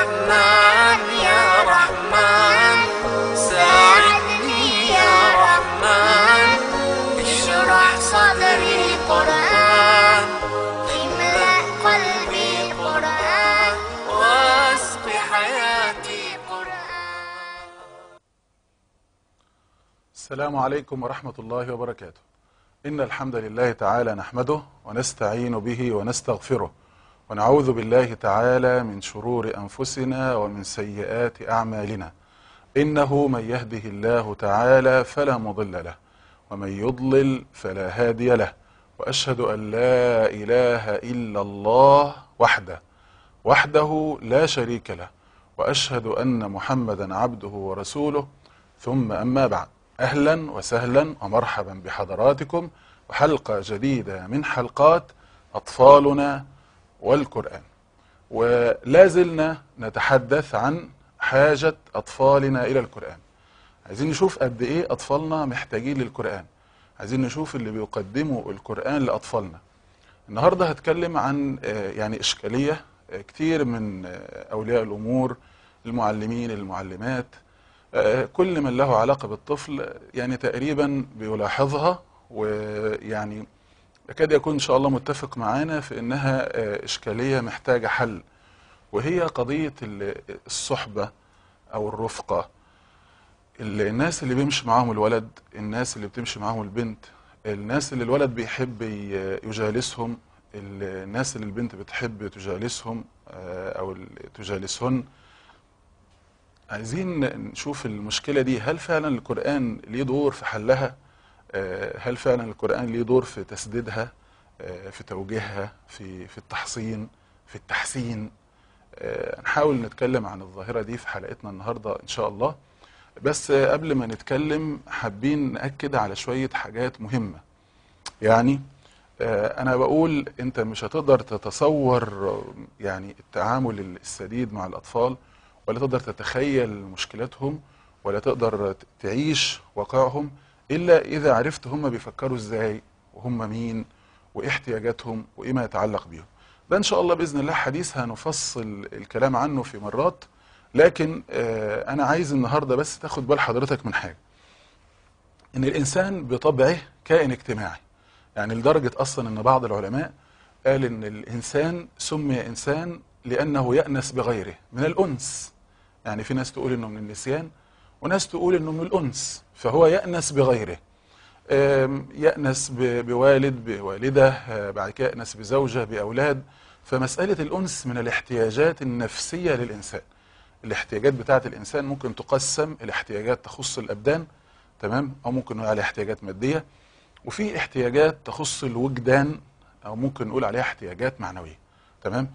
رحمن يا رحمن ساعدني يا رحمن اشرح صدري قرآن املأ قلبي قرآن واسق حياتي قرآن السلام عليكم ورحمة الله وبركاته إن الحمد لله تعالى نحمده ونستعين به ونستغفره ونعوذ بالله تعالى من شرور أنفسنا ومن سيئات أعمالنا إنه من يهده الله تعالى فلا مضل له ومن يضلل فلا هادي له وأشهد أن لا إله إلا الله وحده وحده لا شريك له وأشهد أن محمدا عبده ورسوله ثم أما بعد أهلا وسهلا ومرحبا بحضراتكم وحلقة جديدة من حلقات أطفالنا والقرآن ولا زلنا نتحدث عن حاجة أطفالنا إلى القرآن عايزين نشوف قد إيه أطفالنا محتاجين للقرآن عايزين نشوف اللي بيقدموا القرآن لأطفالنا النهاردة هتكلم عن آه، يعني إشكالية آه، كتير من آه، أولياء الأمور المعلمين المعلمات آه، كل من له علاقة بالطفل يعني تقريبا بيلاحظها ويعني يكاد يكون إن شاء الله متفق معانا في إنها آه، إشكالية محتاجة حل وهي قضية ال- الصحبة أو الرفقة ال- الناس اللي بيمشي معاهم الولد الناس اللي بتمشي معاهم البنت الناس اللي الولد بيحب ي- يجالسهم ال- الناس اللي البنت بتحب تجالسهم آه، أو ال- تجالسهن عايزين نشوف المشكلة دي هل فعلا القرآن ليه دور في حلها آه، هل فعلا القرآن ليه دور في تسديدها آه، في توجيهها في في التحصين في التحسين آه، نحاول نتكلم عن الظاهرة دي في حلقتنا النهاردة إن شاء الله بس آه، قبل ما نتكلم حابين نأكد على شوية حاجات مهمة يعني آه، أنا بقول أنت مش هتقدر تتصور آه، يعني التعامل السديد مع الأطفال ولا تقدر تتخيل مشكلاتهم ولا تقدر ت- تعيش واقعهم إلا إذا عرفت هم بيفكروا إزاي وهم مين وإيه احتياجاتهم وإيه ما يتعلق بيهم ده إن شاء الله بإذن الله حديث هنفصل الكلام عنه في مرات لكن آه، أنا عايز النهاردة بس تاخد بال حضرتك من حاجة ان الانسان بطبعه كائن اجتماعي يعني لدرجه اصلا ان بعض العلماء قال ان الانسان سمي انسان لانه يانس بغيره من الانس يعني في ناس تقول انه من النسيان وناس تقول انه من الانس فهو يانس بغيره آم، يأنس ب- بوالد بوالدة آه، بعد كده يأنس بزوجة بأولاد فمسألة الأنس من الاحتياجات النفسية للإنسان الاحتياجات بتاعة الإنسان ممكن تقسم الاحتياجات تخص الأبدان تمام أو ممكن نقول عليها احتياجات مادية وفي احتياجات تخص الوجدان أو ممكن نقول عليها احتياجات معنوية تمام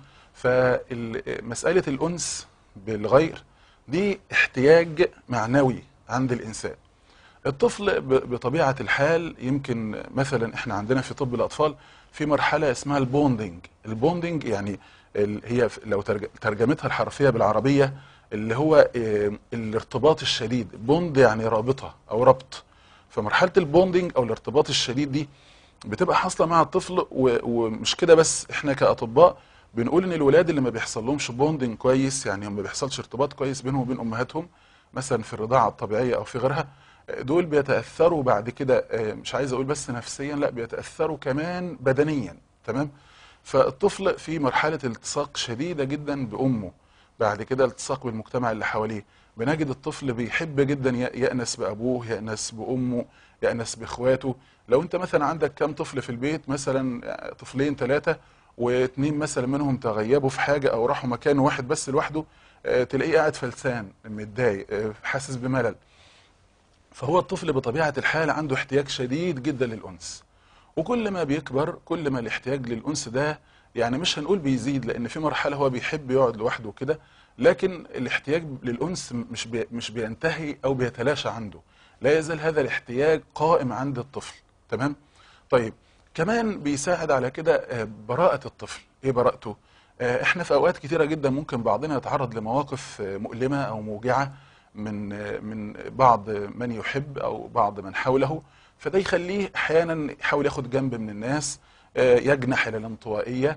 فمسألة الأنس بالغير دي احتياج معنوي عند الإنسان الطفل ب- بطبيعة الحال يمكن مثلا احنا عندنا في طب الأطفال في مرحلة اسمها البوندنج البوندنج يعني ال- هي ف- لو ترج- ترجمتها الحرفية بالعربية اللي هو اه، الارتباط الشديد بوند يعني رابطة أو ربط فمرحلة البوندنج أو الارتباط الشديد دي بتبقى حاصلة مع الطفل و- ومش كده بس احنا كأطباء بنقول ان الولاد اللي ما بيحصل لهمش بوندنج كويس يعني ما بيحصلش ارتباط كويس بينهم وبين امهاتهم مثلا في الرضاعة الطبيعية او في غيرها دول بيتأثروا بعد كده آه، مش عايز اقول بس نفسيا لا بيتأثروا كمان بدنيا تمام فالطفل في مرحلة التصاق شديدة جدا بأمه بعد كده التصاق بالمجتمع اللي حواليه بنجد الطفل بيحب جدا ي- يأنس بأبوه يأنس بأمه يأنس بإخواته لو انت مثلا عندك كام طفل في البيت مثلا آه، طفلين ثلاثة واتنين مثلا منهم تغيبوا في حاجة او راحوا مكان واحد بس لوحده آه، تلاقيه قاعد فلسان متضايق آه، حاسس بملل فهو الطفل بطبيعة الحال عنده احتياج شديد جدا للأنس وكل ما بيكبر كل ما الاحتياج للأنس ده يعني مش هنقول بيزيد لأن في مرحلة هو بيحب يقعد لوحده كده لكن الاحتياج للأنس مش بي مش بينتهي أو بيتلاشى عنده لا يزال هذا الاحتياج قائم عند الطفل تمام طيب كمان بيساعد على كده آه، براءة الطفل ايه براءته آه، احنا في اوقات كتيرة جدا ممكن بعضنا يتعرض لمواقف آه، مؤلمة او موجعة من آه، من بعض من يحب او بعض من حوله فده يخليه احيانا يحاول ياخد جنب من الناس آه، يجنح الى الانطوائية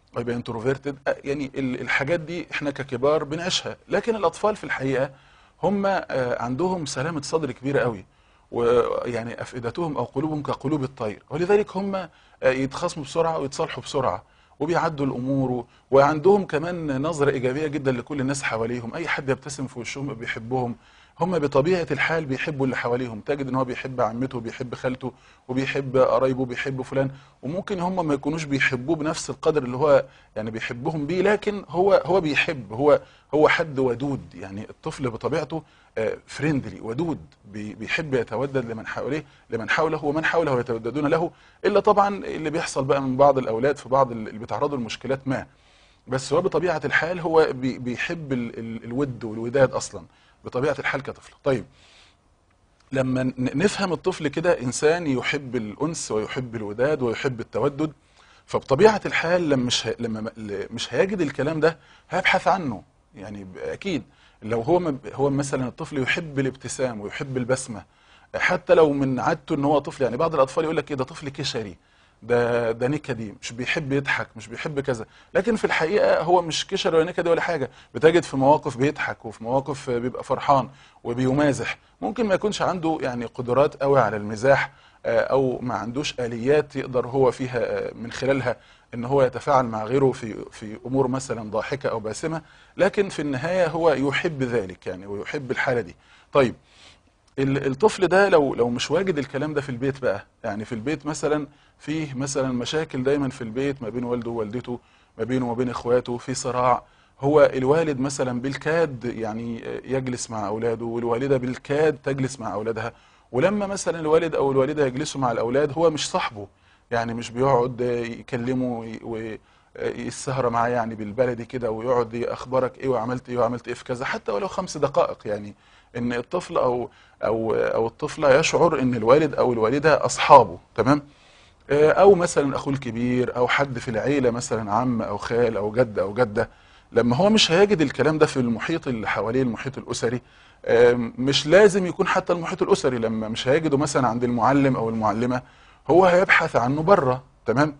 او يبقى انتروفيرتد يعني ال- الحاجات دي احنا ككبار بنعيشها لكن الاطفال في الحقيقه هم آه، عندهم سلامه صدر كبيره قوي ويعني افئدتهم او قلوبهم كقلوب الطير ولذلك هم آه، يتخاصموا بسرعه ويتصالحوا بسرعه وبيعدوا الامور و- وعندهم كمان نظره ايجابيه جدا لكل الناس حواليهم اي حد يبتسم في وشهم بيحبهم هم بطبيعه الحال بيحبوا اللي حواليهم تجد ان هو بيحب عمته وبيحب خالته وبيحب قرايبه وبيحب فلان وممكن هم ما يكونوش بيحبوه بنفس القدر اللي هو يعني بيحبهم بيه لكن هو هو بيحب هو هو حد ودود يعني الطفل بطبيعته فريندلي ودود بي- بيحب يتودد لمن حواليه لمن حوله ومن حوله يتوددون له الا طبعا اللي بيحصل بقى من بعض الاولاد في بعض ال- اللي بيتعرضوا لمشكلات ما بس هو بطبيعه الحال هو بي- بيحب ال- ال- الود والوداد اصلا بطبيعه الحال كطفل طيب لما ن- نفهم الطفل كده انسان يحب الانس ويحب الوداد ويحب التودد فبطبيعه الحال لما مش ه... لما م- ل- مش هيجد الكلام ده هيبحث عنه يعني ب- اكيد لو هو م... هو مثلا الطفل يحب الابتسام ويحب البسمه حتى لو من عادته ان هو طفل يعني بعض الاطفال يقول لك ايه ده طفل كشري ده ده نكدي مش بيحب يضحك مش بيحب كذا لكن في الحقيقه هو مش كشري ولا نكدي ولا حاجه بتجد في مواقف بيضحك وفي مواقف بيبقى فرحان وبيمازح ممكن ما يكونش عنده يعني قدرات قوي على المزاح آه، او ما عندوش اليات يقدر هو فيها آه، من خلالها ان هو يتفاعل مع غيره في في امور مثلا ضاحكه او باسمه لكن في النهايه هو يحب ذلك يعني ويحب الحاله دي طيب ال- الطفل ده لو لو مش واجد الكلام ده في البيت بقى يعني في البيت مثلا فيه مثلا مشاكل دايما في البيت ما بين والده ووالدته ما بينه وما بين اخواته في صراع هو الوالد مثلا بالكاد يعني يجلس مع اولاده والوالده بالكاد تجلس مع اولادها ولما مثلا الوالد او الوالده يجلسوا مع الاولاد هو مش صاحبه يعني مش بيقعد يكلمه وي- والسهرة معاه يعني بالبلدي كده ويقعد ي- اخبارك ايه وعملت ايه وعملت ايه في كذا حتى ولو خمس دقائق يعني ان الطفل او او او الطفله يشعر ان الوالد او الوالده اصحابه تمام آه، او مثلا اخوه الكبير او حد في العيله مثلا عم او خال او جد او جده لما هو مش هيجد الكلام ده في المحيط اللي حواليه المحيط الاسري آم، مش لازم يكون حتى المحيط الاسري لما مش هيجده مثلا عند المعلم او المعلمه هو هيبحث عنه بره تمام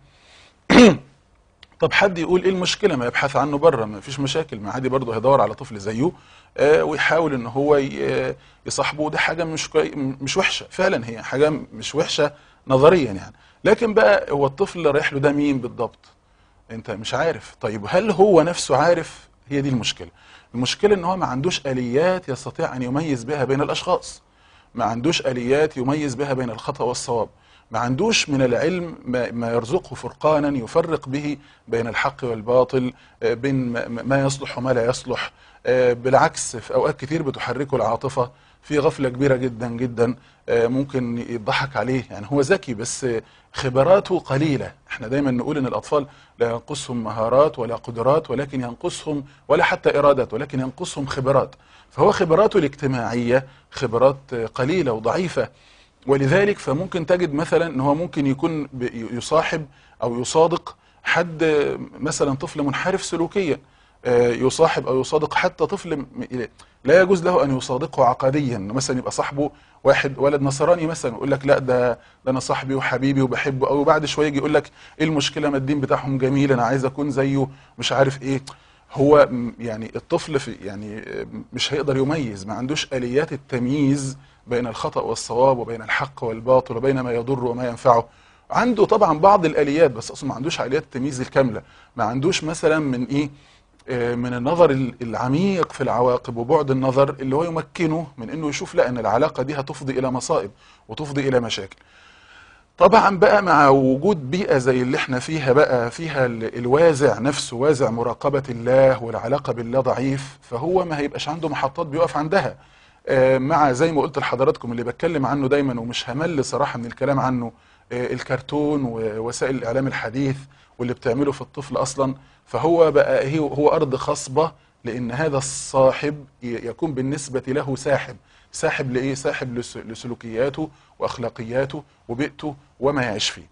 طب حد يقول ايه المشكله ما يبحث عنه بره ما فيش مشاكل ما عادي برضه هيدور على طفل زيه آه، ويحاول ان هو ي- يصاحبه ده حاجه مش كوي... مش وحشه فعلا هي حاجه مش وحشه نظريا يعني لكن بقى هو الطفل اللي رايح له ده مين بالضبط انت مش عارف طيب هل هو نفسه عارف هي دي المشكله المشكله ان هو ما عندوش اليات يستطيع ان يميز بها بين الاشخاص ما عندوش اليات يميز بها بين الخطا والصواب ما عندوش من العلم ما ما يرزقه فرقانا يفرق به بين الحق والباطل آه، بين ما- ما يصلح وما لا يصلح آه، بالعكس في اوقات كتير بتحركه العاطفه في غفله كبيره جدا جدا آه، ممكن يضحك عليه يعني هو ذكي بس آه، خبراته قليله احنا دايما نقول ان الاطفال لا ينقصهم مهارات ولا قدرات ولكن ينقصهم ولا حتى ارادات ولكن ينقصهم خبرات فهو خبراته الاجتماعيه خبرات آه، قليله وضعيفه ولذلك فممكن تجد مثلا ان هو ممكن يكون ب- يصاحب او يصادق حد آه، مثلا طفل منحرف سلوكيا آه، يصاحب او يصادق حتى طفل م- لا يجوز له ان يصادقه عقديا إنه مثلا يبقى صاحبه واحد ولد نصراني مثلا يقول لك لا ده ده انا صاحبي وحبيبي وبحبه او بعد شويه يجي يقول لك ايه المشكله ما الدين بتاعهم جميل انا عايز اكون زيه مش عارف ايه هو م- يعني الطفل في يعني آه، مش هيقدر يميز ما عندوش اليات التمييز بين الخطا والصواب وبين الحق والباطل وبين ما يضر وما ينفعه عنده طبعا بعض الاليات بس اصلا ما عندوش اليات التمييز الكامله ما عندوش مثلا من ايه آه، من النظر ال- العميق في العواقب وبعد النظر اللي هو يمكنه من انه يشوف لا ان العلاقه دي هتفضي الى مصائب وتفضي الى مشاكل طبعا بقى مع وجود بيئة زي اللي احنا فيها بقى فيها ال- الوازع نفسه وازع مراقبة الله والعلاقة بالله ضعيف فهو ما هيبقاش عنده محطات بيقف عندها آه، مع زي ما قلت لحضراتكم اللي بتكلم عنه دايما ومش همل صراحة من الكلام عنه آه، الكرتون ووسائل الإعلام الحديث واللي بتعمله في الطفل أصلا فهو بقى هي- هو أرض خصبة لأن هذا الصاحب ي- يكون بالنسبة له ساحب ساحب لإيه؟ ساحب لس- لسلوكياته وأخلاقياته وبيئته وما يعيش فيه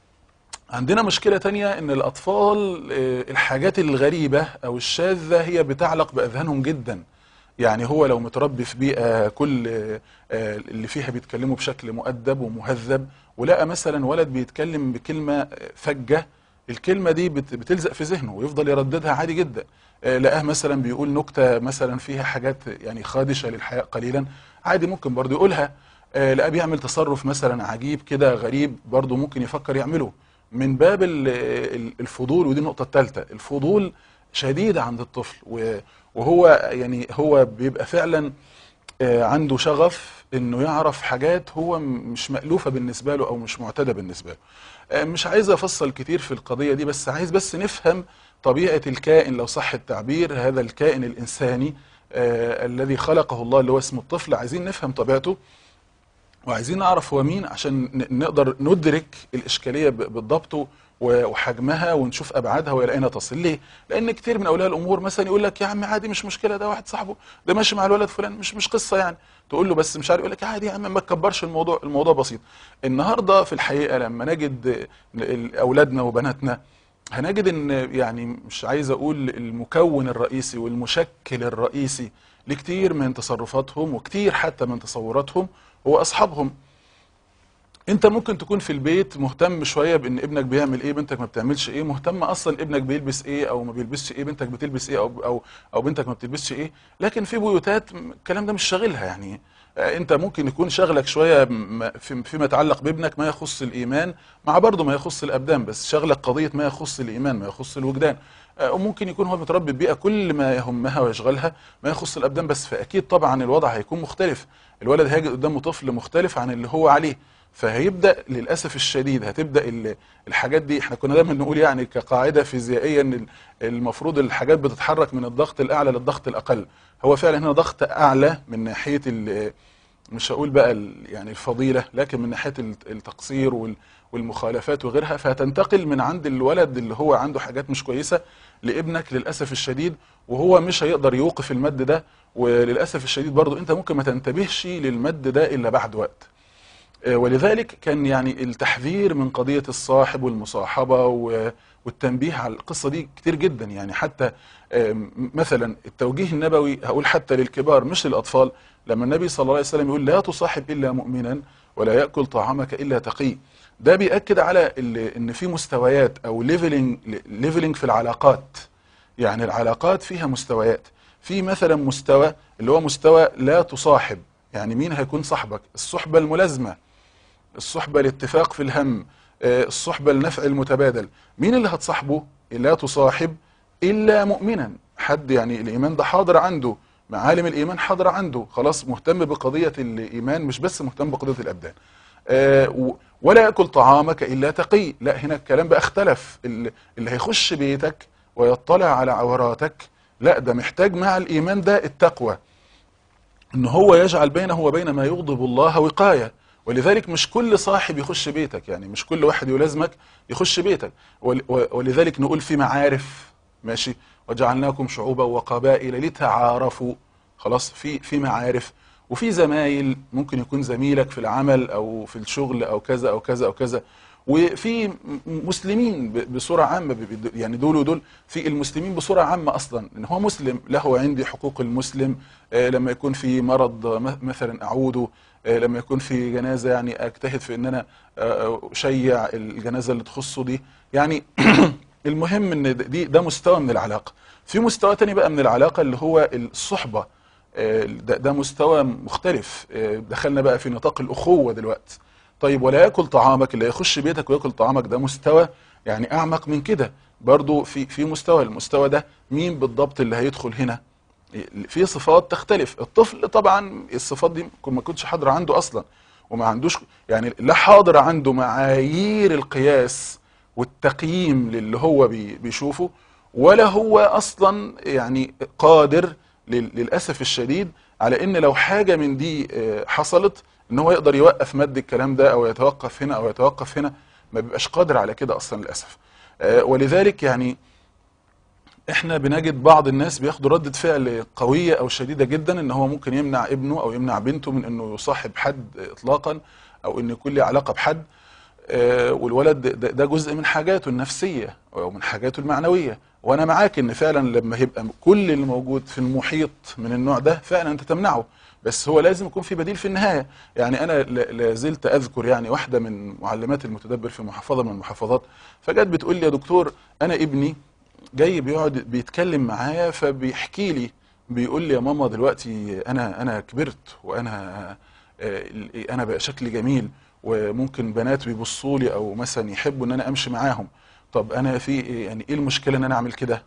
عندنا مشكلة تانية ان الاطفال آه، الحاجات الغريبة او الشاذة هي بتعلق باذهانهم جدا يعني هو لو متربي في بيئة كل آه، آه، اللي فيها بيتكلموا بشكل مؤدب ومهذب ولقى مثلا ولد بيتكلم بكلمة آه، فجة الكلمه دي بت- بتلزق في ذهنه ويفضل يرددها عادي جدا آه، لقاه مثلا بيقول نكته مثلا فيها حاجات يعني خادشه للحياء قليلا عادي ممكن برضه يقولها آه، لقاه بيعمل تصرف مثلا عجيب كده غريب برضه ممكن يفكر يعمله من باب ال- ال- الفضول ودي النقطه الثالثه الفضول شديد عند الطفل و- وهو يعني هو بيبقى فعلا آه، عنده شغف انه يعرف حاجات هو م- مش مألوفة بالنسبة له او مش معتادة بالنسبة له آه، مش عايز افصل كتير في القضية دي بس عايز بس نفهم طبيعة الكائن لو صح التعبير هذا الكائن الانساني آه، الذي خلقه الله اللي هو اسمه الطفل عايزين نفهم طبيعته وعايزين نعرف هو مين عشان ن- نقدر ندرك الإشكالية ب- بالضبط و- وحجمها ونشوف أبعادها وإلى أين تصل ليه؟ لأن كتير من أولياء الأمور مثلا يقول لك يا عم عادي مش مشكلة ده واحد صاحبه ده ماشي مع الولد فلان مش مش قصة يعني تقول له بس مش عارف يقول لك عادي يا عم ما تكبرش الموضوع الموضوع بسيط النهارده في الحقيقة لما نجد ال- أولادنا وبناتنا هنجد ان يعني مش عايز اقول المكون الرئيسي والمشكل الرئيسي لكتير من تصرفاتهم وكتير حتى من تصوراتهم هو اصحابهم انت ممكن تكون في البيت مهتم شويه بان ابنك بيعمل ايه بنتك ما بتعملش ايه مهتم اصلا ابنك بيلبس ايه او ما بيلبسش ايه بنتك بتلبس ايه او او او بنتك ما بتلبسش ايه لكن في بيوتات م- الكلام ده مش شاغلها يعني آه، انت ممكن يكون شغلك شويه م- في- فيما يتعلق بابنك ما يخص الايمان مع برضه ما يخص الابدان بس شغلك قضيه ما يخص الايمان ما يخص الوجدان آه، وممكن يكون هو متربي ببيئه كل ما يهمها ويشغلها ما يخص الابدان بس فاكيد طبعا الوضع هيكون مختلف الولد هيجد قدامه طفل مختلف عن اللي هو عليه فهيبدا للاسف الشديد هتبدا ال- الحاجات دي احنا كنا دايما نقول يعني كقاعده فيزيائيه ان ال- المفروض الحاجات بتتحرك من الضغط الاعلى للضغط الاقل هو فعلا هنا ضغط اعلى من ناحيه ال- مش هقول بقى ال- يعني الفضيله لكن من ناحيه الت- التقصير وال- والمخالفات وغيرها فهتنتقل من عند الولد اللي هو عنده حاجات مش كويسه لابنك للاسف الشديد وهو مش هيقدر يوقف المد ده وللاسف الشديد برضو انت ممكن ما تنتبهش للمد ده الا بعد وقت آه، ولذلك كان يعني التحذير من قضية الصاحب والمصاحبة و- والتنبيه على القصة دي كتير جدا يعني حتى آم، مثلا التوجيه النبوي هقول حتى للكبار مش للأطفال لما النبي صلى الله عليه وسلم يقول لا تصاحب إلا مؤمنا ولا يأكل طعامك إلا تقي ده بيأكد على ال- إن في مستويات أو ليفلنج ليفلنج في العلاقات يعني العلاقات فيها مستويات في مثلا مستوى اللي هو مستوى لا تصاحب يعني مين هيكون صاحبك الصحبة الملازمة الصحبة الاتفاق في الهم آه، الصحبة النفع المتبادل مين اللي هتصاحبه لا تصاحب إلا مؤمنا حد يعني الإيمان ده حاضر عنده معالم الإيمان حاضرة عنده خلاص مهتم بقضية الإيمان مش بس مهتم بقضية الأبدان آه، و- ولا يأكل طعامك إلا تقي لا هنا الكلام بقى اختلف اللي اللي هيخش بيتك ويطلع على عوراتك لا ده محتاج مع الإيمان ده التقوى ان هو يجعل بينه وبين ما يغضب الله وقايه ولذلك مش كل صاحب يخش بيتك يعني مش كل واحد يلازمك يخش بيتك ول- و- ولذلك نقول في معارف ماشي وجعلناكم شعوبا وقبائل لتعارفوا خلاص في في معارف وفي زمايل ممكن يكون زميلك في العمل او في الشغل او كذا او كذا او كذا وفي م- مسلمين ب- بصوره عامه ب- ب- يعني دول ودول في المسلمين بصوره عامه اصلا ان هو مسلم له عندي حقوق المسلم آه، لما يكون في مرض آه، م- مثلا اعوده آه، لما يكون في جنازه يعني اجتهد في ان انا آه، اشيع الجنازه اللي تخصه دي يعني المهم ان د- دي ده مستوى من العلاقه في مستوى تاني بقى من العلاقه اللي هو الصحبه آه، ده, ده مستوى مختلف آه، دخلنا بقى في نطاق الاخوه دلوقتي طيب ولا ياكل طعامك اللي يخش بيتك وياكل طعامك ده مستوى يعني اعمق من كده برضو في في مستوى المستوى ده مين بالضبط اللي هيدخل هنا في صفات تختلف الطفل طبعا الصفات دي ممكن ما كنتش حاضره عنده اصلا وما عندوش يعني لا حاضر عنده معايير القياس والتقييم للي هو بي- بيشوفه ولا هو اصلا يعني قادر لل- للاسف الشديد على ان لو حاجه من دي آه، حصلت ان هو يقدر يوقف مد الكلام ده او يتوقف هنا او يتوقف هنا ما بيبقاش قادر على كده اصلا للاسف آه، ولذلك يعني احنا بنجد بعض الناس بياخدوا ردة فعل قوية او شديدة جدا ان هو ممكن يمنع ابنه او يمنع بنته من انه يصاحب حد اطلاقا او انه يكون له علاقة بحد آه، والولد ده, ده جزء من حاجاته النفسية او من حاجاته المعنوية وانا معاك ان فعلا لما يبقى كل اللي موجود في المحيط من النوع ده فعلا انت تمنعه بس هو لازم يكون في بديل في النهايه يعني انا لا لا زلت اذكر يعني واحده من معلمات المتدبر في محافظه من المحافظات فجت بتقول لي يا دكتور انا ابني جاي بيقعد بيتكلم معايا فبيحكي لي بيقول لي يا ماما دلوقتي انا انا كبرت وانا آه، انا بقى شكلي جميل وممكن بنات بيبصوا لي او مثلا يحبوا ان انا امشي معاهم طب انا في إيه- يعني ايه المشكله ان انا اعمل كده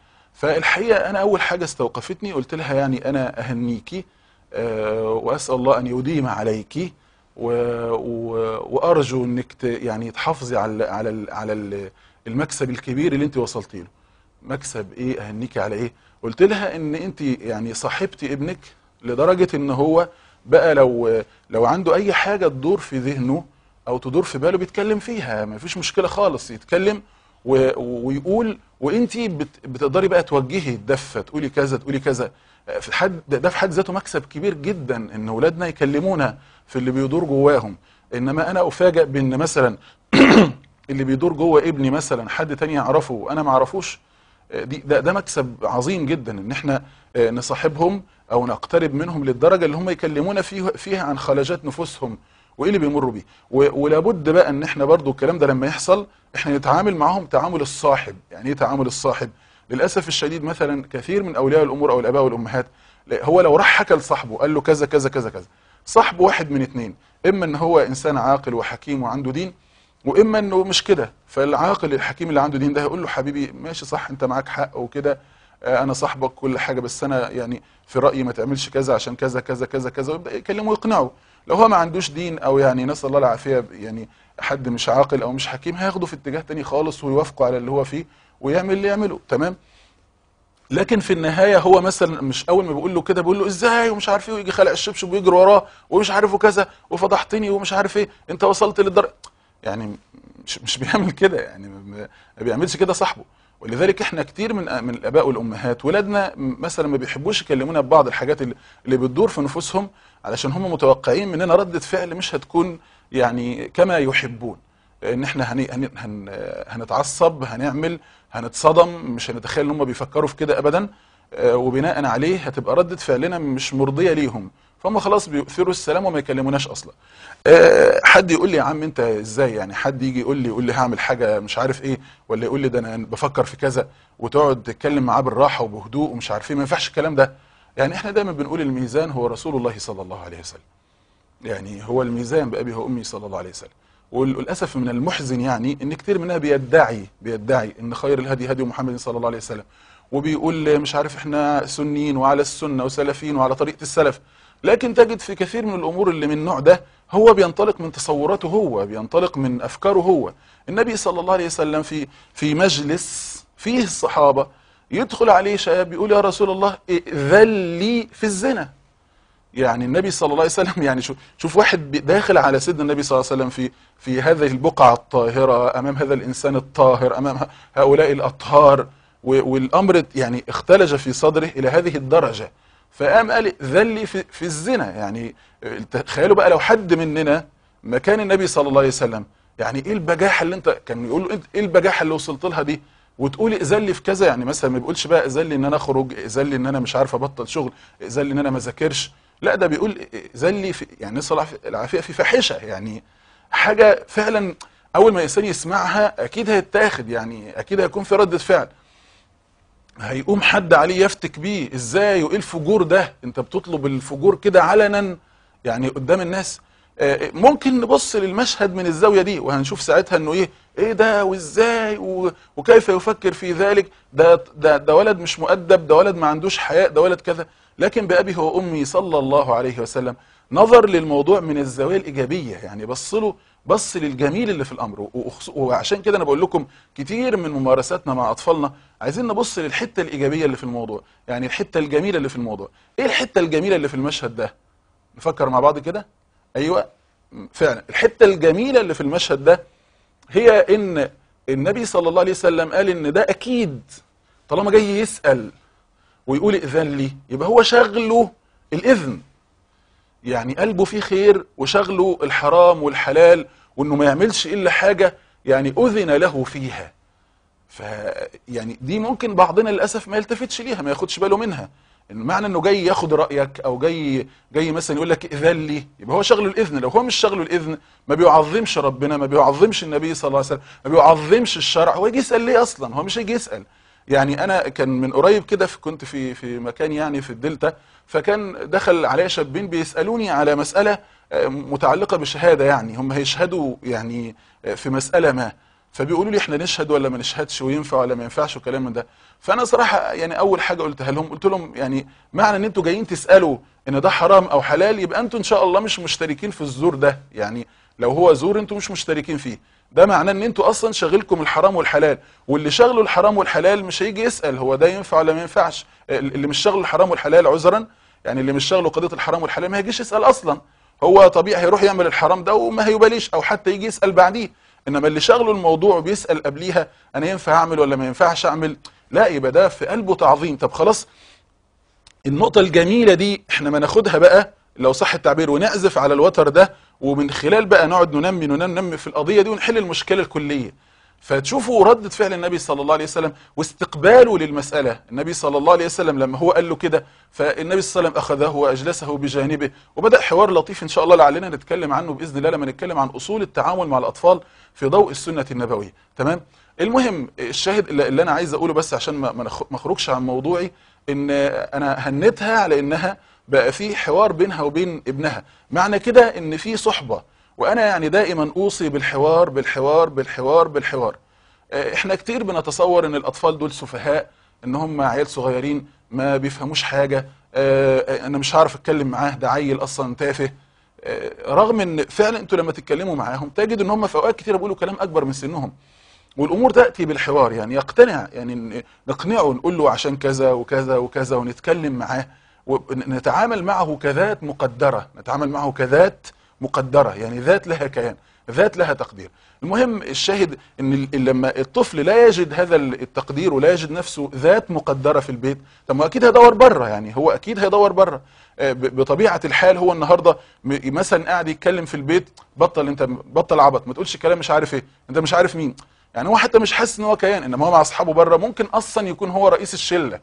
فالحقيقه انا اول حاجه استوقفتني قلت لها يعني انا اهنيكي آه، واسال الله ان يديم عليكي و- و- وارجو انك ت- يعني تحافظي على على ال- على ال- المكسب الكبير اللي انت وصلتي له مكسب ايه اهنيكي على ايه قلت لها ان انت يعني صاحبتي ابنك لدرجه ان هو بقى لو لو عنده اي حاجه تدور في ذهنه او تدور في باله بيتكلم فيها ما فيش مشكله خالص يتكلم و- ويقول وانت بت- بتقدري بقى توجهي الدفه تقولي كذا تقولي كذا في حد ده في حد ذاته مكسب كبير جدا ان اولادنا يكلمونا في اللي بيدور جواهم انما انا افاجئ بان مثلا اللي بيدور جوه ابني مثلا حد تاني يعرفه وانا ما اعرفوش دي ده, ده مكسب عظيم جدا ان احنا آه، نصاحبهم او نقترب منهم للدرجه اللي هم يكلمونا فيه فيها عن خلاجات نفوسهم وايه اللي بيمروا بيه و- ولابد بقى ان احنا برضو الكلام ده لما يحصل احنا نتعامل معاهم تعامل الصاحب يعني ايه تعامل الصاحب للاسف الشديد مثلا كثير من اولياء الامور او الاباء والامهات لا، هو لو راح حكى لصاحبه قال له كذا كذا كذا كذا صاحبه واحد من اتنين اما ان هو انسان عاقل وحكيم وعنده دين واما انه مش كده فالعاقل الحكيم اللي عنده دين ده هيقول له حبيبي ماشي صح انت معاك حق وكده آه، انا صاحبك كل حاجه بس انا يعني في رايي ما تعملش كذا عشان كذا كذا كذا كذا ويبدا يكلمه ويقنعه لو هو ما عندوش دين او يعني نسال الله العافيه يعني حد مش عاقل او مش حكيم هياخده في اتجاه تاني خالص ويوافقه على اللي هو فيه ويعمل اللي يعمله تمام لكن في النهايه هو مثلا مش اول ما بيقول له كده بيقول له ازاي ومش عارف ايه ويجي خلع الشبشب ويجري وراه ومش عارف وكذا وفضحتني ومش عارف ايه انت وصلت للدرجه يعني مش مش بيعمل كده يعني ما ما بيعملش كده صاحبه ولذلك احنا كتير من من الاباء والامهات ولادنا مثلا ما بيحبوش يكلمونا ببعض الحاجات اللي اللي بتدور في نفوسهم علشان هم متوقعين مننا ردة فعل مش هتكون يعني كما يحبون ان احنا هن هن هن هنتعصب هنعمل هنتصدم مش هنتخيل ان هم بيفكروا في كده ابدا آه، وبناء عليه هتبقى ردة فعلنا مش مرضية ليهم فهم خلاص بيؤثروا السلام وما يكلموناش اصلا آه، حد يقول لي يا عم انت ازاي يعني حد يجي يقول لي يقول لي هعمل حاجه مش عارف ايه ولا يقول لي ده انا بفكر في كذا وتقعد تتكلم معاه بالراحه وبهدوء ومش عارف ايه ما ينفعش الكلام ده يعني احنا دايما بنقول الميزان هو رسول الله صلى الله عليه وسلم يعني هو الميزان بأبي وأمي صلى الله عليه وسلم وللأسف من المحزن يعني إن كتير منها بيدعي بيدعي إن خير الهدي هدي محمد صلى الله عليه وسلم وبيقول مش عارف إحنا سنين وعلى السنة وسلفين وعلى طريقة السلف لكن تجد في كثير من الأمور اللي من النوع ده هو بينطلق من تصوراته هو بينطلق من أفكاره هو النبي صلى الله عليه وسلم في في مجلس فيه الصحابة يدخل عليه شاب يقول يا رسول الله ائذن لي في الزنا يعني النبي صلى الله عليه وسلم يعني شوف شوف واحد بي- داخل على سيدنا النبي صلى الله عليه وسلم في في هذه البقعة الطاهرة أمام هذا الإنسان الطاهر أمام ه- هؤلاء الأطهار و- والأمر يعني اختلج في صدره إلى هذه الدرجة فقام قال ذلي في, في الزنا يعني تخيلوا بقى لو حد مننا مكان النبي صلى الله عليه وسلم يعني ايه البجاحة اللي انت كان يقول له انت ايه البجاحة اللي وصلت لها دي وتقولي ائذن لي في كذا يعني مثلا ما بيقولش بقى ائذن لي ان انا اخرج ائذن لي ان انا مش عارف ابطل شغل ائذن لي ان انا ما ذاكرش لا ده بيقول ائذن لي في يعني نسال الله العافيه في فاحشه يعني حاجه فعلا اول ما الانسان يسمعها اكيد هيتاخد يعني اكيد هيكون في رده فعل هيقوم حد عليه يفتك بيه ازاي وايه الفجور ده انت بتطلب الفجور كده علنا يعني قدام الناس آه، ممكن نبص للمشهد من الزاويه دي وهنشوف ساعتها انه ايه ايه ده وازاي و- وكيف يفكر في ذلك ده ده ده ولد مش مؤدب ده ولد ما عندوش حياء ده ولد كذا لكن بأبي وأمي صلى الله عليه وسلم نظر للموضوع من الزاويه الايجابيه يعني بص له بص للجميل اللي في الامر وأخص- وعشان كده انا بقول لكم كتير من ممارساتنا مع اطفالنا عايزين نبص للحته الايجابيه اللي في الموضوع يعني الحته الجميله اللي في الموضوع ايه الحته الجميله اللي في المشهد ده نفكر مع بعض كده ايوه م- فعلا الحته الجميله اللي في المشهد ده هي ان النبي صلى الله عليه وسلم قال ان ده اكيد طالما جاي يسال ويقول ائذن لي يبقى هو شغله الاذن يعني قلبه فيه خير وشغله الحرام والحلال وانه ما يعملش الا حاجه يعني اذن له فيها ف يعني دي ممكن بعضنا للاسف ما يلتفتش ليها ما ياخدش باله منها إن معنى انه جاي ياخد رايك او جاي جاي مثلا يقول لك اذن لي يبقى هو شغله الاذن لو هو مش شغله الاذن ما بيعظمش ربنا ما بيعظمش النبي صلى الله عليه وسلم ما بيعظمش الشرع هو يجي يسال ليه اصلا هو مش هيجي يسال يعني انا كان من قريب كده في- كنت في في مكان يعني في الدلتا فكان دخل عليا شابين بيسالوني على مساله آه، متعلقه بشهاده يعني هم هيشهدوا يعني آه، في مساله ما فبيقولوا لي احنا نشهد ولا ما نشهدش وينفع ولا ما ينفعش وكلام من ده فانا صراحه يعني اول حاجه قلتها لهم قلت لهم يعني معنى ان انتوا جايين تسالوا ان ده حرام او حلال يبقى انتوا ان شاء الله مش مشتركين في الزور ده يعني لو هو زور انتوا مش مشتركين فيه ده معناه ان انتوا اصلا شاغلكم الحرام والحلال واللي شاغله الحرام والحلال مش هيجي يسال هو ده ينفع ولا ما ينفعش اللي مش شاغله الحرام والحلال عذرا يعني اللي مش شاغله قضيه الحرام والحلال ما هيجيش يسال اصلا هو طبيعي هيروح يعمل الحرام ده وما هيباليش او حتى يجي يسال بعديه انما اللي شاغله الموضوع وبيسال قبليها انا ينفع اعمل ولا ما ينفعش اعمل لا يبقى ده في قلبه تعظيم طب خلاص النقطة الجميلة دي احنا ما ناخدها بقى لو صح التعبير ونعزف على الوتر ده ومن خلال بقى نقعد ننمي ننمي في القضية دي ونحل المشكلة الكلية فتشوفوا ردة فعل النبي صلى الله عليه وسلم واستقباله للمسألة النبي صلى الله عليه وسلم لما هو قال له كده فالنبي صلى الله عليه وسلم أخذه وأجلسه بجانبه وبدأ حوار لطيف إن شاء الله لعلنا نتكلم عنه بإذن الله لما نتكلم عن أصول التعامل مع الأطفال في ضوء السنة النبوية تمام المهم الشاهد اللي اللي أنا عايز أقوله بس عشان ما ما نخ- ما اخرجش عن موضوعي إن أنا هنتها على إنها بقى في حوار بينها وبين ابنها معنى كده إن في صحبة وانا يعني دائما اوصي بالحوار بالحوار بالحوار بالحوار آه، احنا كتير بنتصور ان الاطفال دول سفهاء ان هم عيال صغيرين ما بيفهموش حاجه آه، آه، انا مش هعرف اتكلم معاه ده عيل اصلا تافه آه، رغم ان فعلا انتوا لما تتكلموا معاهم تجد ان هم في اوقات كتير بيقولوا كلام اكبر من سنهم والامور تاتي بالحوار يعني يقتنع يعني ن- نقنعه نقول له عشان كذا وكذا وكذا ونتكلم معاه ونتعامل معه كذات مقدره نتعامل معه كذات مقدره يعني ذات لها كيان ذات لها تقدير المهم الشاهد ان ال- لما الطفل لا يجد هذا ال- التقدير ولا يجد نفسه ذات مقدره في البيت طب ما اكيد هيدور بره يعني هو اكيد هيدور بره آه، ب- بطبيعه الحال هو النهارده م- مثلا قاعد يتكلم في البيت بطل انت بطل عبط ما تقولش كلام مش عارف ايه انت مش عارف مين يعني هو حتى مش حاسس ان هو كيان انما هو مع اصحابه بره ممكن اصلا يكون هو رئيس الشله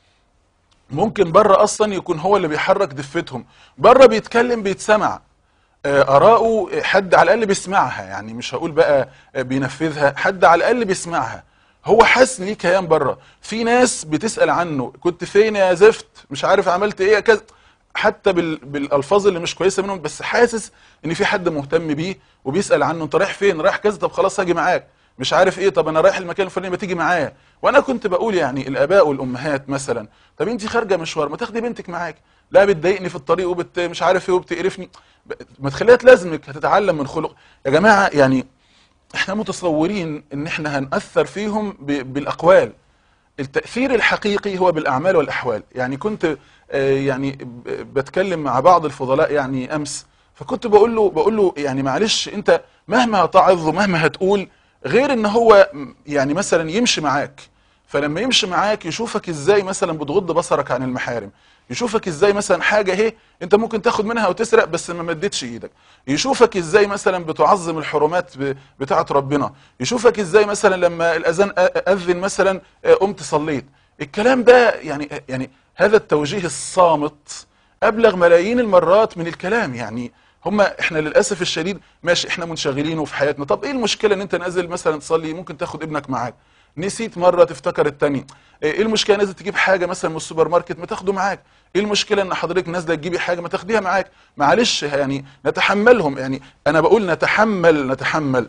ممكن بره اصلا يكون هو اللي بيحرك دفتهم بره بيتكلم بيتسمع آه، آراءه حد على الأقل بيسمعها يعني مش هقول بقى آه، بينفذها حد على الأقل بيسمعها هو حاسس ان ليه كيان بره في ناس بتسأل عنه كنت فين يا زفت مش عارف عملت ايه كذا حتى بال... بالالفاظ اللي مش كويسه منهم بس حاسس ان في حد مهتم بيه وبيسأل عنه انت رايح فين رايح كذا طب خلاص هاجي معاك مش عارف ايه طب انا رايح المكان الفلاني ما تيجي معايا وانا كنت بقول يعني الاباء والامهات مثلا طب انت خارجه مشوار ما تاخدي بنتك معاك لا بتضايقني في الطريق وبت مش عارف ايه وبتقرفني ب- ما تخليها تلازمك هتتعلم من خلق يا جماعه يعني احنا متصورين ان احنا هنأثر فيهم ب- بالاقوال التأثير الحقيقي هو بالأعمال والأحوال يعني كنت آه، يعني ب- بتكلم مع بعض الفضلاء يعني أمس فكنت بقول له بقول له يعني معلش أنت مهما هتعظ ومهما هتقول غير ان هو م- يعني مثلا يمشي معاك فلما يمشي معاك يشوفك ازاي مثلا بتغض بصرك عن المحارم يشوفك ازاي مثلا حاجه اهي انت ممكن تاخد منها وتسرق بس ما مدتش ايدك يشوفك ازاي مثلا بتعظم الحرمات ب- بتاعه ربنا يشوفك ازاي مثلا لما الاذان أ- اذن مثلا آه، قمت صليت الكلام ده يعني يعني هذا التوجيه الصامت ابلغ ملايين المرات من الكلام يعني هما احنا للاسف الشديد ماشي احنا منشغلين وفي حياتنا طب ايه المشكله ان انت نازل مثلا تصلي ممكن تاخد ابنك معاك نسيت مره تفتكر التاني ايه المشكله نازل تجيب حاجه مثلا من السوبر ماركت ما تاخده معاك ايه المشكله ان حضرتك نازله تجيبي حاجه ما تاخديها معاك معلش يعني نتحملهم يعني انا بقول نتحمل نتحمل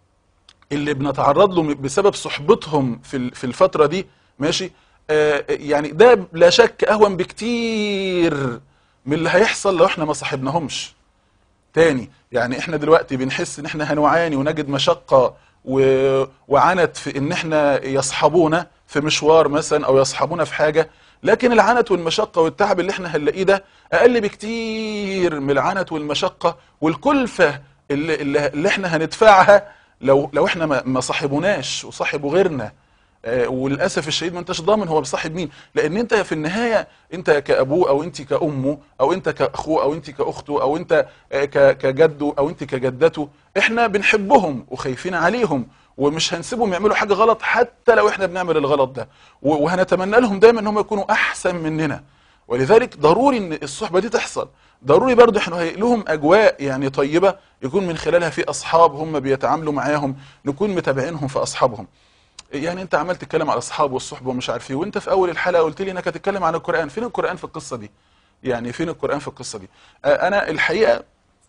اللي بنتعرض له بسبب صحبتهم في ال- في الفتره دي ماشي آه يعني ده لا شك اهون بكتير من اللي هيحصل لو احنا ما صاحبناهمش تاني يعني احنا دلوقتي بنحس ان احنا هنعاني ونجد مشقة و... وعنت في ان احنا يصحبونا في مشوار مثلا او يصحبونا في حاجة لكن العنت والمشقة والتعب اللي احنا هنلاقيه ده اقل بكتير من العنت والمشقة والكلفة اللي, اللي, اللي احنا هندفعها لو لو احنا ما, ما صاحبوناش وصاحبوا غيرنا آه، وللاسف الشديد ما انتش ضامن هو بصاحب مين لان انت في النهايه انت كابوه او انت كامه او انت كاخوه او انت كاخته او انت آه، ك- كجده او انت كجدته احنا بنحبهم وخايفين عليهم ومش هنسيبهم يعملوا حاجه غلط حتى لو احنا بنعمل الغلط ده و- وهنتمنى لهم دايما ان هم يكونوا احسن مننا ولذلك ضروري ان الصحبه دي تحصل ضروري برضه احنا هيئ لهم اجواء يعني طيبه يكون من خلالها في اصحاب هم بيتعاملوا معاهم نكون متابعينهم في اصحابهم يعني انت عمال تتكلم على الاصحاب والصحبه ومش عارف ايه وانت في اول الحلقه قلت لي انك هتتكلم عن القران فين القران في القصه دي يعني فين القران في القصه دي آه، انا الحقيقه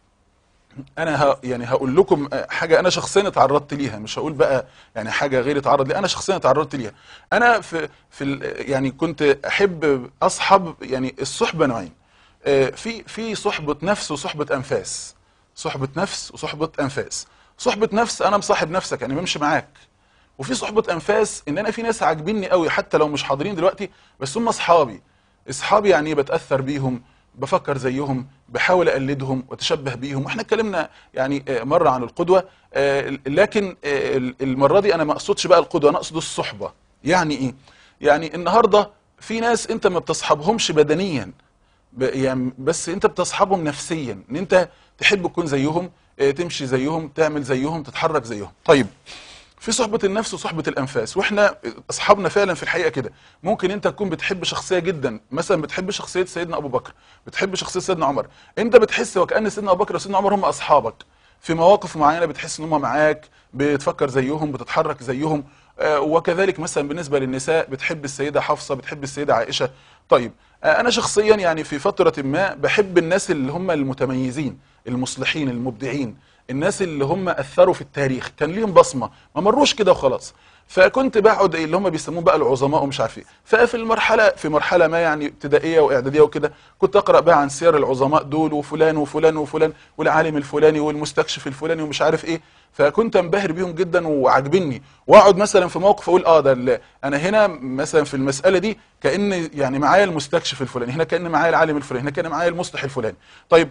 انا ه... يعني هقول لكم آه، حاجه انا شخصيا اتعرضت ليها مش هقول بقى يعني حاجه غير اتعرض ليها انا شخصيا اتعرضت ليها انا في في ال... يعني كنت احب اصحب يعني الصحبه نوعين آه، في في صحبه نفس وصحبه انفاس صحبه نفس وصحبه انفاس صحبه نفس انا مصاحب نفسك يعني بمشي معاك وفي صحبه انفاس ان انا في ناس عاجبيني قوي حتى لو مش حاضرين دلوقتي بس هم اصحابي اصحابي يعني بتاثر بيهم بفكر زيهم بحاول اقلدهم واتشبه بيهم واحنا اتكلمنا يعني آه، مره عن القدوه آه، لكن آه، المره دي انا ما اقصدش بقى القدوه انا اقصد الصحبه يعني ايه يعني النهارده في ناس انت ما بتصحبهمش بدنيا ب- يعني بس انت بتصحبهم نفسيا ان انت تحب تكون زيهم آه، تمشي زيهم تعمل زيهم تتحرك زيهم طيب في صحبة النفس وصحبة الأنفاس وإحنا أصحابنا فعلا في الحقيقة كده ممكن أنت تكون بتحب شخصية جدا مثلا بتحب شخصية سيدنا أبو بكر بتحب شخصية سيدنا عمر أنت بتحس وكأن سيدنا أبو بكر وسيدنا عمر هم أصحابك في مواقف معينة بتحس إن هم معاك بتفكر زيهم بتتحرك زيهم آه، وكذلك مثلا بالنسبة للنساء بتحب السيدة حفصة بتحب السيدة عائشة طيب آه، أنا شخصيا يعني في فترة ما بحب الناس اللي هم المتميزين المصلحين المبدعين الناس اللي هم اثروا في التاريخ كان ليهم بصمه ما مروش كده وخلاص فكنت بقعد اللي هم بيسموه بقى العظماء ومش عارف ايه ففي المرحله في مرحله ما يعني ابتدائيه واعداديه وكده كنت اقرا بقى عن سير العظماء دول وفلان وفلان وفلان والعالم الفلاني والمستكشف الفلاني ومش عارف ايه فكنت انبهر بيهم جدا وعاجبني واقعد مثلا في موقف اقول اه ده ال- انا هنا مثلا في المساله دي كان يعني معايا المستكشف الفلاني هنا كان معايا العالم الفلاني هنا كان معايا المصلح الفلاني طيب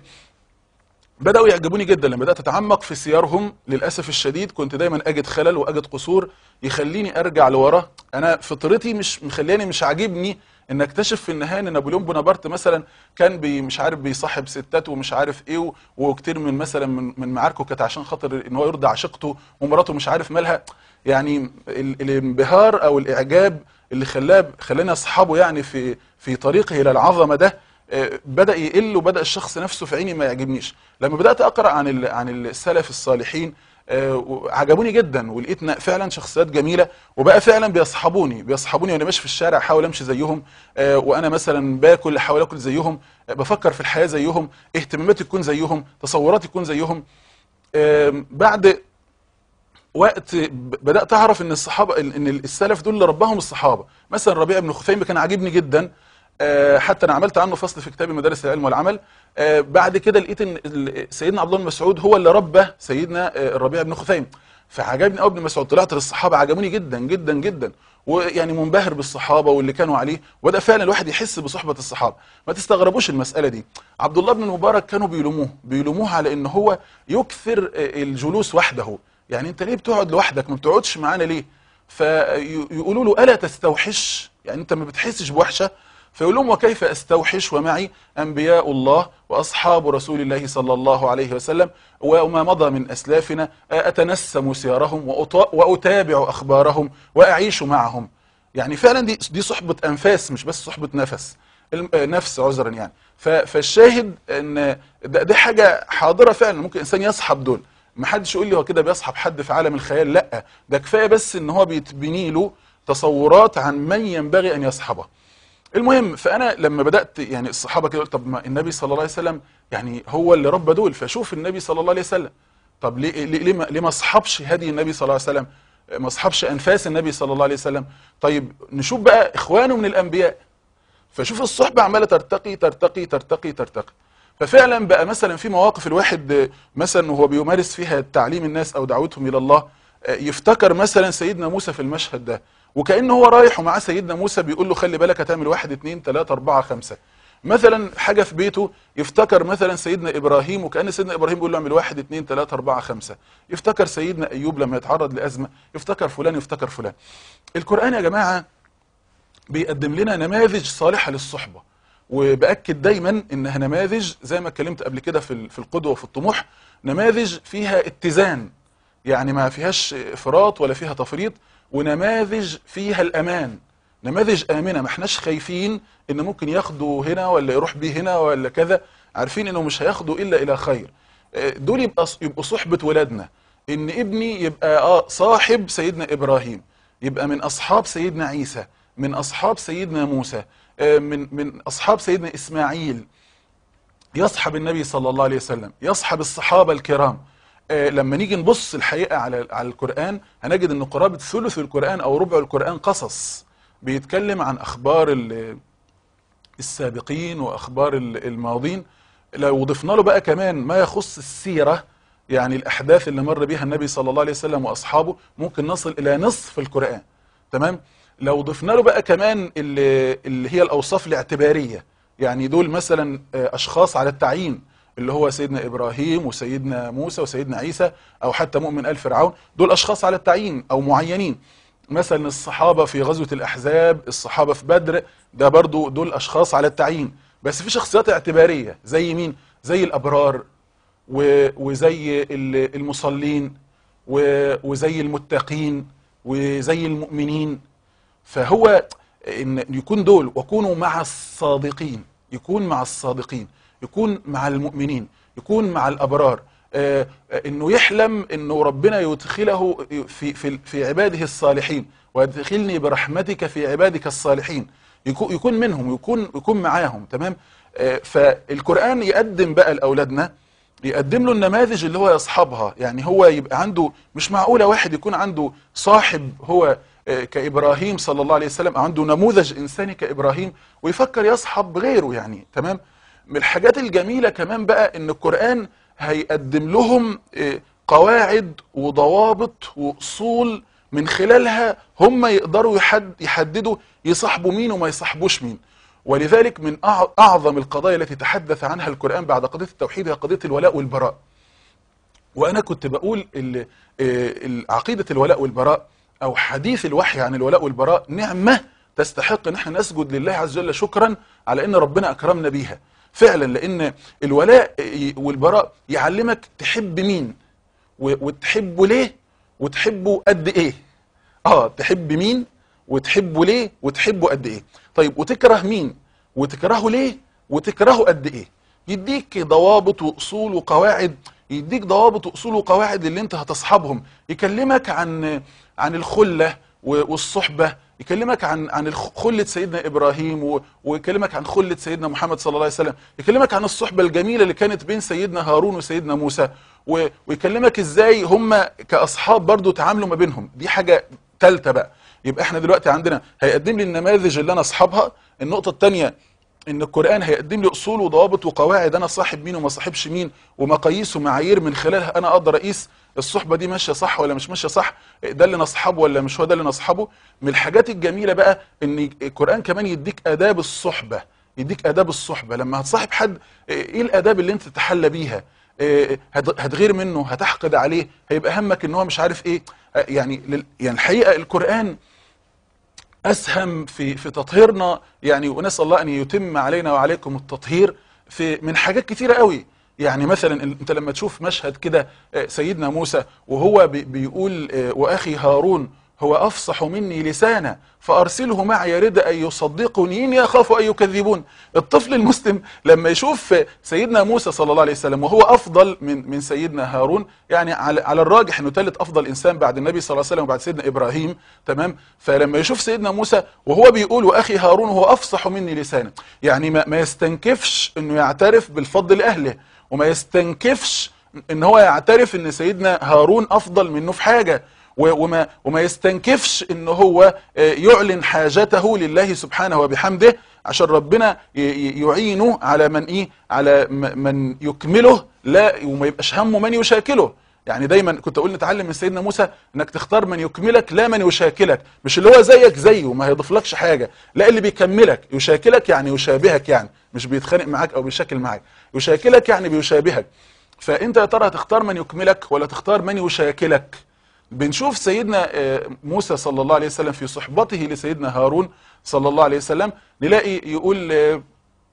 بدأوا يعجبوني جدا لما بدأت أتعمق في سيرهم للأسف الشديد كنت دايما أجد خلل وأجد قصور يخليني أرجع لورا أنا فطرتي مش مخلياني مش عاجبني إن أكتشف في النهاية إن نابليون بونابرت مثلا كان بي مش عارف بيصاحب ستات ومش عارف إيه و- وكتير من مثلا من, من معاركه كانت عشان خاطر إن هو يرضي عشيقته ومراته مش عارف مالها يعني ال- الانبهار أو الإعجاب اللي خلاه خلاني أصحابه يعني في في طريقه إلى العظمة ده آه، بدا يقل وبدا الشخص نفسه في عيني ما يعجبنيش لما بدات اقرا عن ال- عن السلف الصالحين آه، عجبوني جدا ولقيت إن فعلا شخصيات جميله وبقى فعلا بيصحبوني بيصحبوني وانا ماشي في الشارع احاول امشي زيهم آه، وانا مثلا باكل احاول اكل زيهم آه، بفكر في الحياه زيهم اهتماماتي تكون زيهم تصوراتي تكون زيهم آم، بعد وقت ب- بدات اعرف ان الصحابه ان السلف دول اللي رباهم الصحابه مثلا ربيع بن خثيم كان عاجبني جدا آه، حتى انا عملت عنه فصل في كتابي مدارس العلم والعمل آه، بعد كده لقيت ان ال- سيدنا عبد الله بن مسعود هو اللي ربى سيدنا آه، الربيع بن خثيم فعجبني قوي ابن مسعود طلعت للصحابه عجبوني جدا جدا جدا ويعني منبهر بالصحابه واللي كانوا عليه وبدا فعلا الواحد يحس بصحبه الصحابه ما تستغربوش المساله دي عبد الله بن المبارك كانوا بيلوموه بيلوموه على ان هو يكثر آه، الجلوس وحده يعني انت ليه بتقعد لوحدك ما بتقعدش معانا ليه فيقولوا له الا تستوحش يعني انت ما بتحسش بوحشه فيقول لهم وكيف استوحش ومعي انبياء الله واصحاب رسول الله صلى الله عليه وسلم وما مضى من اسلافنا اتنسم سيرهم وأط- واتابع اخبارهم واعيش معهم يعني فعلا دي دي صحبه انفاس مش بس صحبه نفس الم- آه، نفس عذرا يعني ف- فالشاهد ان ده دي حاجه حاضره فعلا ممكن انسان يصحب دول ما حدش يقول لي هو كده بيصحب حد في عالم الخيال لا ده كفايه بس ان هو بيتبني له تصورات عن من ينبغي ان يصحبه المهم فانا لما بدات يعني الصحابه كده قلت طب ما النبي صلى الله عليه وسلم يعني هو اللي ربى دول فشوف النبي صلى الله عليه وسلم طب ليه ليه ليه ما, ليه ما اصحبش هدي النبي صلى الله عليه وسلم ما اصحبش انفاس النبي صلى الله عليه وسلم طيب نشوف بقى اخوانه من الانبياء فشوف الصحبة عمالة ترتقي ترتقي ترتقي ترتقي ففعلا بقى مثلا في مواقف الواحد آه، مثلا وهو بيمارس فيها تعليم الناس او دعوتهم الى الله آه، يفتكر مثلا سيدنا موسى في المشهد ده وكأنه هو رايح ومعاه سيدنا موسى بيقول له خلي بالك هتعمل واحد اتنين تلاتة اربعة خمسة مثلا حاجه في بيته يفتكر مثلا سيدنا ابراهيم وكان سيدنا ابراهيم بيقول له اعمل واحد اثنين ثلاثه اربعه خمسه يفتكر سيدنا ايوب لما يتعرض لازمه يفتكر فلان يفتكر فلان القران يا جماعه بيقدم لنا نماذج صالحه للصحبه وباكد دايما انها نماذج زي ما اتكلمت قبل كده في ال- في القدوه وفي الطموح نماذج فيها اتزان يعني ما فيهاش افراط ولا فيها تفريط ونماذج فيها الامان نماذج امنه ما احناش خايفين ان ممكن ياخدوا هنا ولا يروح بيه هنا ولا كذا عارفين انه مش هياخدوا الا الى خير آه، دول يبقى يبقوا صحبه ولادنا ان ابني يبقى اه صاحب سيدنا ابراهيم يبقى من اصحاب سيدنا عيسى من اصحاب سيدنا موسى آه، من من اصحاب سيدنا اسماعيل يصحب النبي صلى الله عليه وسلم يصحب الصحابة الكرام آه، لما نيجي نبص الحقيقة على على القرآن هنجد ان قرابة ثلث القرآن او ربع القرآن قصص بيتكلم عن اخبار ال- السابقين واخبار ال- الماضين لو ضفنا له بقى كمان ما يخص السيرة يعني الاحداث اللي مر بها النبي صلى الله عليه وسلم واصحابه ممكن نصل الى نصف القرآن تمام لو ضفنا له بقى كمان اللي, اللي هي الاوصاف الاعتبارية يعني دول مثلا آه، اشخاص على التعيين اللي هو سيدنا ابراهيم وسيدنا موسى وسيدنا عيسى او حتى مؤمن ال فرعون دول اشخاص على التعيين او معينين مثلا الصحابه في غزوه الاحزاب الصحابه في بدر ده برضو دول اشخاص على التعيين بس في شخصيات اعتباريه زي مين زي الابرار و- وزي ال- المصلين و- وزي المتقين وزي المؤمنين فهو ان يكون دول وكونوا مع الصادقين يكون مع الصادقين يكون مع المؤمنين يكون مع الابرار آه، آه، انه يحلم انه ربنا يدخله في في في عباده الصالحين وادخلني برحمتك في عبادك الصالحين يكون يكون منهم يكون يكون معاهم تمام آه، فالقران يقدم بقى لاولادنا يقدم له النماذج اللي هو يصحبها يعني هو يبقى عنده مش معقولة واحد يكون عنده صاحب هو آه، كإبراهيم صلى الله عليه وسلم أو عنده نموذج إنساني كإبراهيم ويفكر يصحب غيره يعني تمام من الحاجات الجميلة كمان بقى إن القرآن هيقدم لهم آه، قواعد وضوابط وأصول من خلالها هم يقدروا يحد يحددوا يصاحبوا مين وما يصاحبوش مين ولذلك من أع- أعظم القضايا التي تحدث عنها القرآن بعد قضية التوحيد هي قضية الولاء والبراء وأنا كنت بقول ال- آه، ال- عقيدة الولاء والبراء أو حديث الوحي عن الولاء والبراء نعمة تستحق ان احنا نسجد لله عز وجل شكرا على ان ربنا اكرمنا بيها فعلا لان الولاء ي- والبراء يعلمك تحب مين و- وتحبه ليه وتحبه قد ايه اه تحب مين وتحبه ليه وتحبه قد ايه طيب وتكره مين وتكرهه ليه وتكرهه قد ايه يديك ضوابط واصول وقواعد يديك ضوابط واصول وقواعد اللي انت هتصحبهم يكلمك عن عن الخله و- والصحبه يكلمك عن عن الخ- خله سيدنا ابراهيم و- ويكلمك عن خله سيدنا محمد صلى الله عليه وسلم يكلمك عن الصحبه الجميله اللي كانت بين سيدنا هارون وسيدنا موسى و- ويكلمك ازاي هم كاصحاب برضو تعاملوا ما بينهم دي حاجه ثالثه بقى يبقى احنا دلوقتي عندنا هيقدم لي النماذج اللي انا اصحابها النقطه الثانيه ان القران هيقدم لي اصول وضوابط وقواعد انا صاحب مين وما صاحبش مين ومقاييس ومعايير من خلالها انا اقدر اقيس الصحبه دي ماشيه صح ولا مش ماشيه صح ده اللي نصحبه ولا مش هو ده اللي نصحبه من الحاجات الجميله بقى ان القران كمان يديك اداب الصحبه يديك اداب الصحبه لما هتصاحب حد ايه الاداب اللي انت تتحلى بيها إيه، هت- هتغير منه هتحقد عليه هيبقى همك ان هو مش عارف ايه آه، يعني لل- يعني الحقيقه القران اسهم في في تطهيرنا يعني ونسال الله ان يتم علينا وعليكم التطهير في من حاجات كتيره قوي يعني مثلا ال- انت لما تشوف مشهد كده آه، سيدنا موسى وهو بي- بيقول آه، واخي هارون هو افصح مني لسانا فارسله معي يرد ان يصدقني اني اخاف ان يكذبون الطفل المسلم لما يشوف سيدنا موسى صلى الله عليه وسلم وهو افضل من من سيدنا هارون يعني على على الراجح انه ثالث افضل انسان بعد النبي صلى الله عليه وسلم وبعد سيدنا ابراهيم تمام فلما يشوف سيدنا موسى وهو بيقول واخي هارون هو افصح مني لسانا يعني ما, ما يستنكفش انه يعترف بالفضل لاهله وما يستنكفش ان هو يعترف ان سيدنا هارون افضل منه في حاجه و- وما وما يستنكفش ان هو آه، يعلن حاجته لله سبحانه وبحمده عشان ربنا ي- ي- يعينه على من ايه على م- من يكمله لا وما يبقاش همه من يشاكله يعني دايما كنت اقول نتعلم من سيدنا موسى انك تختار من يكملك لا من يشاكلك مش اللي هو زيك زيه ما هيضيفلكش حاجه لا اللي بيكملك يشاكلك يعني يشابهك يعني مش بيتخانق معاك او بيشاكل معاك يشاكلك يعني بيشابهك فانت يا ترى هتختار من يكملك ولا تختار من يشاكلك بنشوف سيدنا آه، موسى صلى الله عليه وسلم في صحبته لسيدنا هارون صلى الله عليه وسلم نلاقي يقول آه،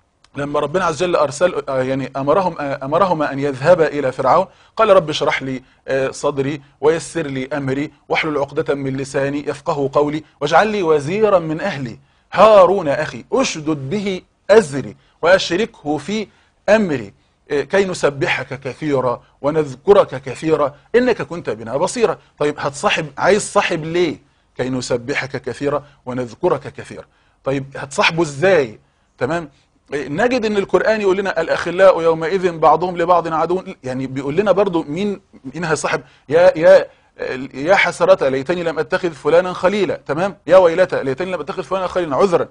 لما ربنا عز وجل ارسل آه، يعني امرهم آه، امرهما ان يذهبا الى فرعون قال رب اشرح لي آه، صدري ويسر لي امري واحلل عقدة من لساني يفقهوا قولي واجعل لي وزيرا من اهلي هارون اخي اشدد به ازري واشركه في امري آه، كي نسبحك كثيرا ونذكرك كثيرا انك كنت بنا بصيرا طيب هتصاحب عايز صاحب ليه كي نسبحك كثيرا ونذكرك كثيرا طيب هتصاحبه ازاي تمام نجد ان القران يقول لنا الاخلاء يومئذ بعضهم لبعض عدو يعني بيقول لنا برضو مين مين هيصاحب يا يا يا حسرة ليتني لم اتخذ فلانا خليلا تمام يا ويلتى ليتني لم اتخذ فلانا خليلا عذرا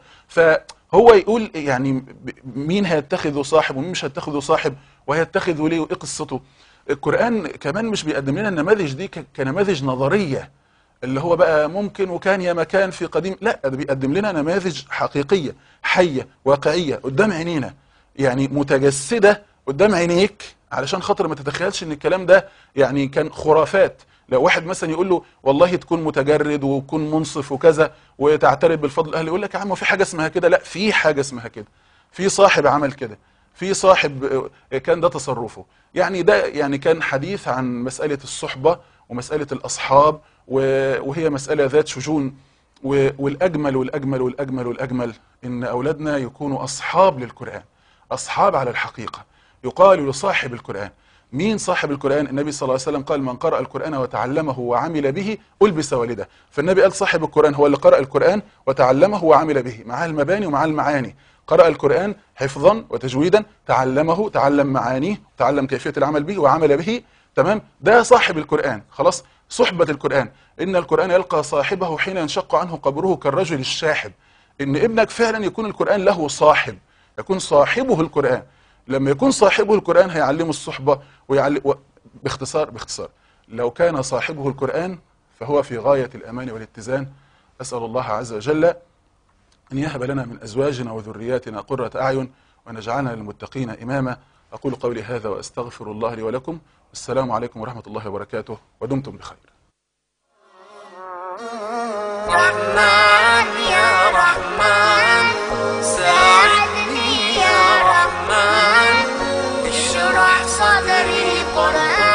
فهو يقول يعني ب- مين هيتخذه صاحب ومين مش هيتخذه صاحب وهيتخذه ليه وايه قصته القران كمان مش بيقدم لنا النماذج دي ك- كنماذج نظريه اللي هو بقى ممكن وكان يا مكان في قديم لا ده بيقدم لنا نماذج حقيقية حية واقعية قدام عينينا يعني متجسدة قدام عينيك علشان خاطر ما تتخيلش ان الكلام ده يعني كان خرافات لو واحد مثلا يقول له والله تكون متجرد وتكون منصف وكذا وتعترف بالفضل الاهلي يقول لك يا عم في حاجه اسمها كده لا في حاجه اسمها كده في صاحب عمل كده في صاحب آه، كان ده تصرفه يعني ده يعني كان حديث عن مسألة الصحبة ومسألة الأصحاب و- وهي مسألة ذات شجون و- والأجمل والأجمل والأجمل والأجمل إن أولادنا يكونوا أصحاب للقرآن أصحاب على الحقيقة يقال لصاحب القرآن مين صاحب القرآن النبي صلى الله عليه وسلم قال من قرأ القرآن وتعلمه وعمل به ألبس والده فالنبي قال صاحب القرآن هو اللي قرأ القرآن وتعلمه وعمل به معاه المباني ومعاه المعاني قرأ القرآن حفظا وتجويدا تعلمه تعلم معانيه تعلم كيفية العمل به وعمل به تمام ده صاحب القرآن خلاص صحبة القرآن إن القرآن يلقى صاحبه حين ينشق عنه قبره كالرجل الشاحب إن ابنك فعلا يكون القرآن له صاحب يكون صاحبه القرآن لما يكون صاحبه القرآن هيعلمه الصحبة ويعلم و... باختصار باختصار لو كان صاحبه القرآن فهو في غاية الأمان والاتزان أسأل الله عز وجل أن يهب لنا من أزواجنا وذرياتنا قرة أعين ونجعلنا للمتقين إماما أقول قولي هذا وأستغفر الله لي ولكم السلام عليكم ورحمة الله وبركاته ودمتم بخير رحمن يا رحمن ساعدني يا رحمن اشرح صدري قرآن